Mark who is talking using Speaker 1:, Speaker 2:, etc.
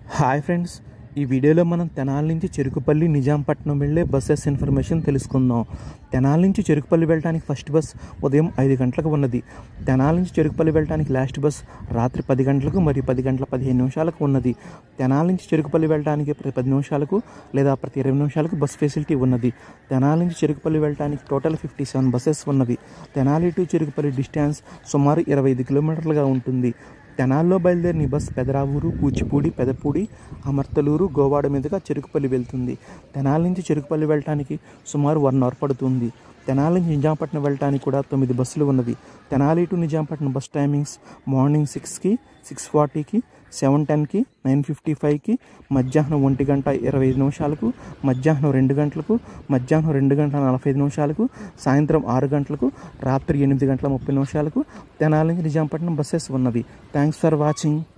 Speaker 1: hi friends ఈ వీడియోలో మనం తెనాల నుంచి చెరుకుపల్లి నిజాంపట్నం వెళ్ళే బస్సెస్ ఇన్ఫర్మేషన్ తెలుసుకుందాం తెనాల నుంచి చెరుకుపల్లి వెళ్ళడానికి ఫస్ట్ బస్ ఉదయం ఐదు గంటలకు ఉన్నది తెనాల నుంచి చెరుకుపల్లి వెళ్ళడానికి లాస్ట్ బస్ రాత్రి పది గంటలకు మరియు పది గంటల పదిహేను నిమిషాలకు ఉన్నది తెనాల నుంచి చెరుకుపల్లి వెళ్ళడానికి ప్రతి పది నిమిషాలకు లేదా ప్రతి ఇరవై నిమిషాలకు బస్ ఫెసిలిటీ ఉన్నది తెనాల నుంచి చెరుకుపల్లి వెళ్ళడానికి టోటల్ ఫిఫ్టీ సెవెన్ బస్సెస్ ఉన్నవి తెనాలి టు చెరుకుపల్లి డిస్టెన్స్ సుమారు ఇరవై ఐదు కిలోమీటర్లుగా ఉంటుంది తెనాల్లో బయలుదేరిన ఈ బస్ పెదరావూరు కూచిపూడి పెదపూడి అమర్తలూరు గోవాడ మీదుగా చెరుకుపల్లి వెళ్తుంది తెనాలి నుంచి చెరుకుపల్లి వెళ్ళటానికి సుమారు వన్ అవర్ పడుతుంది తెనాలి నుంచి నిజాంపట్నం వెళ్ళటానికి కూడా తొమ్మిది బస్సులు ఉన్నవి Tenali to Nizampatnam bus timings morning సిక్స్కి సిక్స్ ఫార్టీకి సెవెన్ టెన్కి నైన్ ఫిఫ్టీ ఫైవ్కి మధ్యాహ్నం ఒంటి గంట ఇరవై ఐదు నిమిషాలకు మధ్యాహ్నం రెండు గంటలకు మధ్యాహ్నం రెండు గంటల నలభై ఐదు నిమిషాలకు సాయంత్రం ఆరు గంటలకు రాత్రి ఎనిమిది గంటల ముప్పై నిమిషాలకు తెనాలి నుంచి నిజాంపట్నం బస్సెస్ ఉన్నవి థ్యాంక్స్ ఫర్ వాచింగ్